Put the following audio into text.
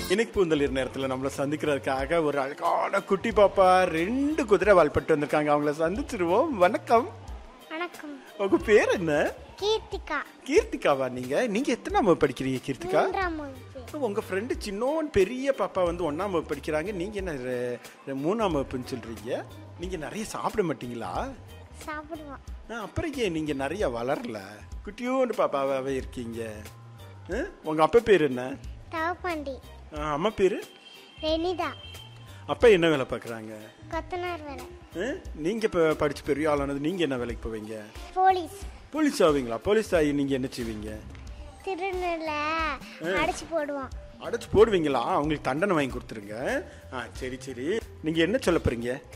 இன்னைக்கு பூந்தளிர் நேரத்தில் நம்மளை சந்திக்கிறதுக்காக ஒரு அழகான குட்டி பாப்பா ரெண்டு குதிரை வால்பட்டு வந்திருக்காங்க அவங்கள சந்திச்சிருவோம் வணக்கம் வணக்கம் உங்க பேர் என்ன கீர்த்திகா கீர்த்திகாவா நீங்க நீங்க எத்தனாம் வகுப்பு படிக்கிறீங்க கீர்த்திகா மூன்றாம் வகுப்பு உங்க ஃப்ரெண்டு சின்னோன் பெரிய பாப்பா வந்து ஒன்னாம் வகுப்பு படிக்கிறாங்க நீங்க என்ன ரெ- ரெ- மூணாம் வகுப்புன்னு சொல்றீங்க நீங்க நிறைய சாப்பிட மாட்டீங்களா சாப்பிடுவோம் ஆ, அப்புறம் ஏன் நீங்க நிறைய வளரல குட்டியோண்டு பாப்பாவாவே இருக்கீங்க ஆ? உங்க அப்பா பேர் என்ன தவப்பாண்டி ஆ, அம்மா பேரு ரெனிதா அப்பா என்ன வேலை பார்க்குறாங்க கொத்தனார் வேலை நீங்க இப்போ படிச்சு பெரிய ஆளானது நீங்க என்ன வேலைக்கு போவீங்க போலீஸ் போலீஸ் ஆவீங்களா போலீஸ் ஆகி நீங்க என்ன செய்வீங்க திருநெல்ல அடிச்சு போடுவோம் அடைச்சு போடுவீங்களா அவங்களுக்கு தண்டனை வாங்கி கொடுத்துருங்க ஆ சரி சரி நீங்க என்ன சொல்ல போறீங்க